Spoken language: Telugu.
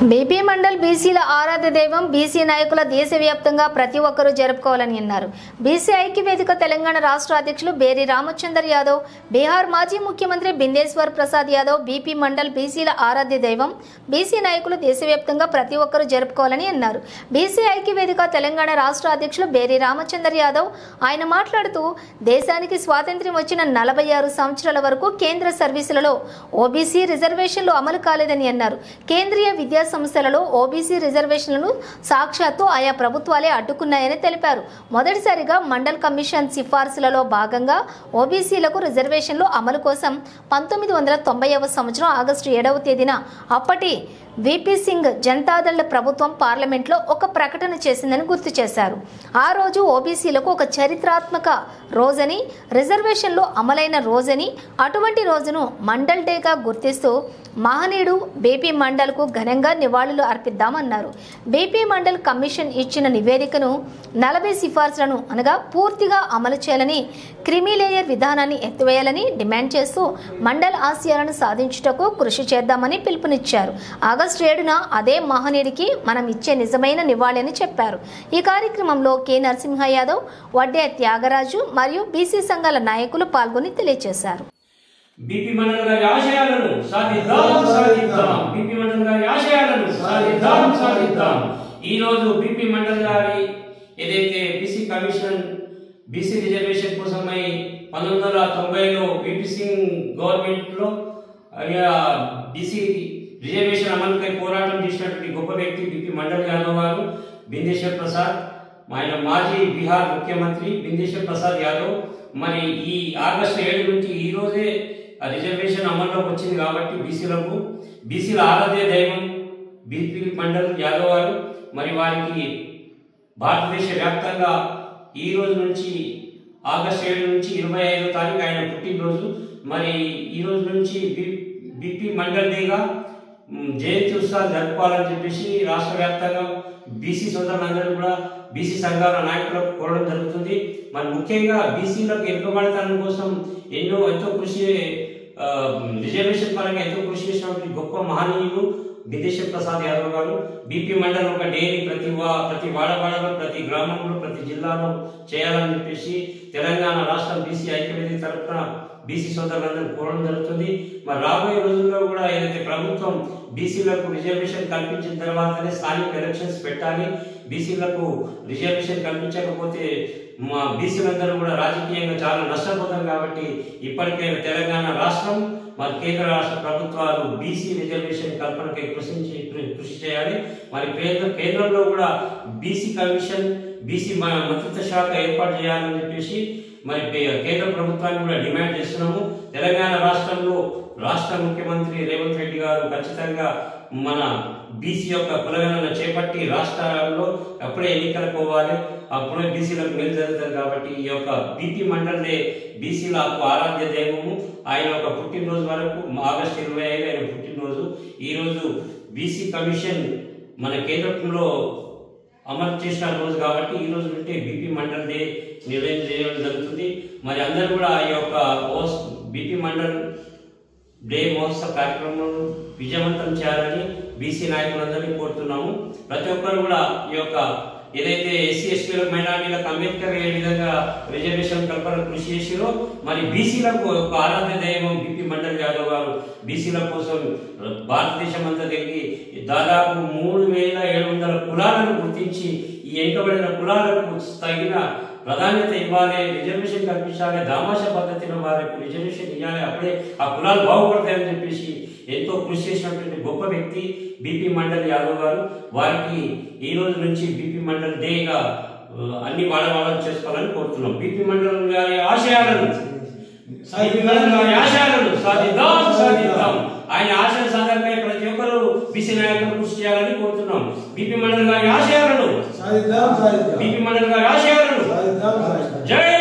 బీపీ మండల్ బీసీల ఆరాధ్య దైవం బీసీ నాయకుల దేశవ్యాప్తంగా ప్రతి ఒక్కరూ జరుపుకోవాలని అన్నారు బీసీ ఐక్యవేదిక తెలంగాణ రాష్ట్ర అధ్యక్షులు బేరి రామచందర్ యాదవ్ బీహార్ మాజీ ముఖ్యమంత్రి బిందేశ్వర్ ప్రసాద్ యాదవ్ బీపీ మండల్ బీసీల ఆరాధ్య దైవం బీసీ నాయకులు దేశవ్యాప్తంగా ప్రతి ఒక్కరూ జరుపుకోవాలని అన్నారు బీసీ ఐక్యవేదిక తెలంగాణ రాష్ట్ర అధ్యక్షులు బేరి రామచందర్ యాదవ్ ఆయన మాట్లాడుతూ దేశానికి స్వాతంత్ర్యం వచ్చిన నలభై ఆరు సంవత్సరాల వరకు కేంద్ర సర్వీసులలో ఓబీసీ రిజర్వేషన్లు అమలు కాలేదని అన్నారు కేంద్రీయ విద్యా సంస్థలలో ఓబీసీ రిజర్వేషన్లను సాక్షాత్తు ఆయా ప్రభుత్వాలే అడ్డుకున్నాయని తెలిపారు మొదటిసారిగా మండల్ కమిషన్ సిఫార్సులలో భాగంగా ఓబీసీలకు రిజర్వేషన్లు అమలు కోసం పంతొమ్మిది వందల తొంభైవ సంవత్సరం ఆగస్టు ఏడవ తేదీన అప్పటి విపి సింగ్ జనతాదళ ప్రభుత్వం పార్లమెంట్లో ఒక ప్రకటన చేసిందని గుర్తు చేశారు ఆ రోజు ఓబీసీలకు ఒక చరిత్రాత్మక రోజని రిజర్వేషన్లు అమలైన రోజని అటువంటి రోజును మండల్ డేగా గుర్తిస్తూ మహనీయుడు బీపీ మండల్కు ఘనంగా నివాళులు అర్పిద్దామన్నారు బీపీ మండల్ కమిషన్ ఇచ్చిన నివేదికను నలభై సిఫార్సులను అనగా పూర్తిగా అమలు చేయాలని క్రిమిలేయర్ విధానాన్ని ఎత్తివేయాలని డిమాండ్ చేస్తూ మండల్ ఆశయాలను సాధించుటకు కృషి చేద్దామని పిలుపునిచ్చారు ఆగస్టు ఏడున అదే మహనీయుడికి మనం ఇచ్చే నిజమైన నివాళి అని చెప్పారు ఈ కార్యక్రమంలో కె నరసింహ యాదవ్ వడ్డే త్యాగరాజు మరియు బీసీ సంఘాల నాయకులు పాల్గొని తెలియజేశారు బీపీ మండల్ గారి ఆశయాలను సాధిద్దాం సాధిద్దాం బీపీ మండల్ గారి ఆశయాలను సాధిద్దాం సాధిద్దాం ఈ రోజు బీపీ మండల్ గారి ఏదైతే బీసీ కమిషన్ బీసీ రిజర్వేషన్ కోసమై పంతొమ్మిది వందల తొంభైలో బీపీ సింగ్ గవర్నమెంట్ లో బీసీ రిజర్వేషన్ అమలుకై పోరాటం చేసినటువంటి గొప్ప వ్యక్తి బీపీ మండల్ యాదవ్ గారు బిందేశ్వర్ ప్రసాద్ ఆయన మాజీ బీహార్ ముఖ్యమంత్రి బిందేశ్వర్ ప్రసాద్ యాదవ్ మరి ఈ ఆగస్టు ఏడు నుంచి ఈ రోజే ఆ రిజర్వేషన్ అమల్లోకి వచ్చింది కాబట్టి బీసీలకు బీసీల ఆరాధ్య దైవం బీపీ మండల్ యాదవ్ గారు మరి వారికి భారతదేశ వ్యాప్తంగా ఈ రోజు నుంచి ఆగస్టు ఏడు నుంచి ఇరవై ఐదో తారీఖు ఆయన పుట్టినరోజు మరి ఈ రోజు నుంచి బి- బీపీ మండల్ డేగా మ్, జయంతి ఉత్సవాలు జరుపుకోవాలని చెప్పేసి రాష్ట్ర వ్యాప్తంగా బీసీ సోదరులందరూ కూడా బీసీ సంఘాల నాయకులకు కోరడం జరుగుతుంది మరి ముఖ్యంగా బీసీలకు ఎన్నుకబడతనం కోసం ఎన్నో ఎంతో కృషి ఆ, రిజర్వేషన్ పరంగా ఎంతో కృషి చేసినటువంటి గొప్ప మహనీయులు బిదేశ్వర్ ప్రసాద్ యాదవ్ గారు బీపీ మండలం ఒక డైరీ ప్రతి వా ప్రతి వాడవాడలో ప్రతి గ్రామంలో ప్రతి జిల్లాలో చేయాలని చెప్పేసి తెలంగాణ రాష్ట్రం బీసీ ఐక్యవేదిక తరఫున బీసీ సోదరులందరూ కోరడం జరుగుతుంది మరి రాబోయే రోజుల్లో కూడా ఏదైతే ప్రభుత్వం బీసీలకు రిజర్వేషన్ కల్పించిన తర్వాతనే స్థానిక ఎలక్షన్స్ పెట్టాలి బీసీలకు రిజర్వేషన్ కల్పించకపోతే మా బీసీలందరూ కూడా రాజకీయంగా చాలా నష్టపోతాం కాబట్టి ఇప్పటికే తెలంగాణ రాష్ట్రం మరి కేంద్ర రాష్ట్ర ప్రభుత్వాలు బీసీ రిజర్వేషన్ కల్పనకై కృషి చే- కృషి చేయాలి మరి కేంద్ర కేంద్రంలో కూడా బీసీ కమిషన్ బీసీ మ- మంత్రిత్వ శాఖ ఏర్పాటు చేయాలని చెప్పేసి మరి పే- కేంద్ర ప్రభుత్వాన్ని కూడా డిమాండ్ చేస్తున్నాము తెలంగాణ రాష్ట్రంలో రాష్ట్ర ముఖ్యమంత్రి రేవంత్ రెడ్డి గారు ఖచ్చితంగా మన బీసీ యొక్క కులగణన చేపట్టి రాష్ట్రాల్లో అప్పుడే ఎన్నికలకు పోవాలి అప్పుడే బీసీలకు మేలు జరుగుతుంది కాబట్టి ఈ యొక్క బీపీ మండల్ డే బీసీలకు ఆరాధ్య దైవము ఆయన ఒక పుట్టినరోజు వరకు ఆగస్టు ఇరవై ఐదు ఆయన పుట్టినరోజు ఈ రోజు బీసీ కమిషన్ మన కేంద్రంలో అమలు చేసిన రోజు కాబట్టి ఈ రోజు నుండి బీపీ మండల్ డే నిర్వహణ చేయడం జరుగుతుంది మరి అందరూ కూడా ఈ యొక్క బీపీ మండల్ డే మహోత్సవ కార్యక్రమం విజయవంతం చేయాలని బీసీ నాయకులందరినీ కోరుతున్నాము ప్రతి ఒక్కరు కూడా ఈ యొక్క ఏదైతే ఎస్సీ ఎస్టీలకు మైనార్టీలకు అంబేద్కర్ ఏ విధంగా రిజర్వేషన్ కల్పన కృషి చేసిరో మరి బీసీలకు ఒక ఆరాధ్య దైవం బీపీ మండల్ యాదవ్ గారు బీసీల కోసం భారతదేశం అంతా తిరిగి దాదాపు మూడు వేల ఏడు వందల కులాలను గుర్తించి ఈ వెనుకబడిన కులాలకు తగిన ప్రాధాన్యత ఇవ్వాలి రిజర్వేషన్ కల్పించాలి దామాష పద్ధతిలో వారికి రిజర్వేషన్ ఇవ్వాలి అప్పుడే ఆ కులాలు బాగుపడతాయని చెప్పేసి ఎంతో కృషి చేసినటువంటి గొప్ప వ్యక్తి బీపీ మండల్ యాదవ్ గారు వారికి ఈ రోజు నుంచి బీపీ మండల్ డేగా ఆ, అన్ని వాడవాడలు చేసుకోవాలని కోరుతున్నాం బీపీ మండల్ గారి ఆశయాలను బీపీ మండల్ గారి ఆశయాలను సాధిద్దాం సాధిద్దాం ఆయన ఆశయ సాధనపై ప్రతి ఒక్కరూ బీసీ నాయకులు కృషి చేయాలని కోరుతున్నాం బీపీ మండల్ గారి ఆశయాలను సాధిద్దాం సాధిద్దాం బీపీ మండల్ గారి ఆశయాలను సాధిద్దాం సాధిద్దాం జై